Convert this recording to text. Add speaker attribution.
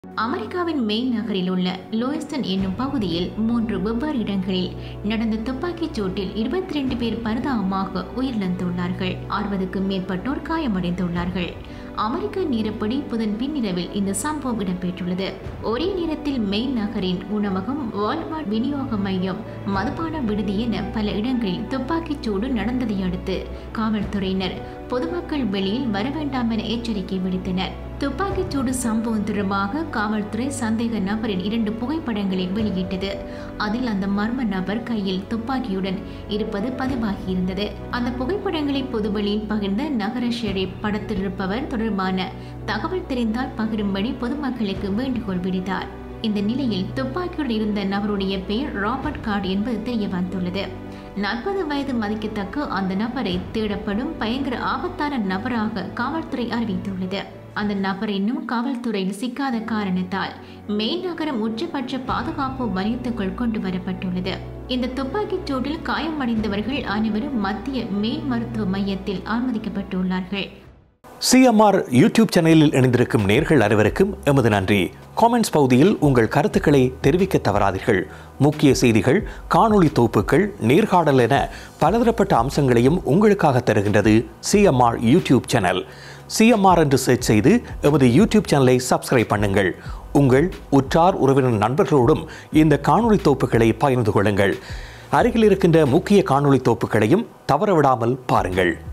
Speaker 1: அமெரிக்காவின் மெயின் நகரில் உள்ள லோயஸ்டன் என்னும் பகுதியில் மூன்று வெவ்வேறு இடங்களில் நடந்த துப்பாக்கிச் சூட்டில் இருபத்தி ரெண்டு பேர் பரிதாபமாக உயிரிழந்துள்ளார்கள் அறுபதுக்கும் மேற்பட்டோர் காயமடைந்துள்ளார்கள் அமெரிக்க நேரப்படி புதன் பின்னிரவில் இந்த சம்பவம் இடம்பெற்றுள்ளது ஒரே நேரத்தில் மெயின் நகரின் உணவகம் வால்மார்ட் விநியோக மையம் மதுபான விடுதி என பல இடங்களில் துப்பாக்கிச் சூடு நடந்ததை அடுத்து காவல்துறையினர் பொதுமக்கள் வெளியில் வர வேண்டாம் என எச்சரிக்கை விடுத்தனர் துப்பாக்கிச் சூடு சம்பவம் தொடர்பாக காவல்துறை சந்தேக நபரின் இரண்டு புகைப்படங்களை வெளியிட்டது அதில் அந்த மர்ம நபர் கையில் துப்பாக்கியுடன் இருப்பது பதிவாகியிருந்தது அந்த புகைப்படங்களை பொதுவெளியில் பகிர்ந்த நகர ஷெரீப் படத்தில் இருப்பவர் தொடர்பான தகவல் தெரிந்தால் பகிரும்படி பொதுமக்களுக்கு வேண்டுகோள் விடுத்தார் இந்த நிலையில் துப்பாக்கியுடன் இருந்த நபருடைய பெயர் ராபர்ட் கார்டு என்பது தெரிய வந்துள்ளது நாற்பது வயது மதிக்கத்தக்க அந்த நபரை தேடப்படும் பயங்கர ஆபத்தான நபராக காவல்துறை அறிவித்துள்ளது அந்த நபர் இன்னும் காவல்துறையில் சிக்காத காரணத்தால் மெயின் நகரம் உச்சபட்ச பாதுகாப்பு வலயத்துக்குள் கொண்டு வரப்பட்டுள்ளது இந்த துப்பாக்கிச் சூட்டில் காயமடைந்தவர்கள் அனைவரும் மத்திய மேல் மருத்துவ மையத்தில் அனுமதிக்கப்பட்டுள்ளார்கள்
Speaker 2: சிஎம்ஆர் யூடியூப் சேனலில் இணைந்திருக்கும் நேர்கள் அனைவருக்கும் எமது நன்றி காமெண்ட்ஸ் பகுதியில் உங்கள் கருத்துக்களை தெரிவிக்க தவறாதீர்கள் முக்கிய செய்திகள் காணொளி தொகுப்புகள் நேர்காணல் என பலதரப்பட்ட அம்சங்களையும் உங்களுக்காக தருகின்றது சிஎம்ஆர் யூடியூப் சேனல் சிஎம்ஆர் என்று சர்ச் செய்து எமது யூடியூப் சேனலை சப்ஸ்கிரைப் பண்ணுங்கள் உங்கள் உற்றார் உறவினர் நண்பர்களோடும் இந்த காணொளி தொகுப்புகளை பகிர்ந்து கொள்ளுங்கள் அருகில் இருக்கின்ற முக்கிய காணொளி தொகுப்புகளையும் தவறவிடாமல் பாருங்கள்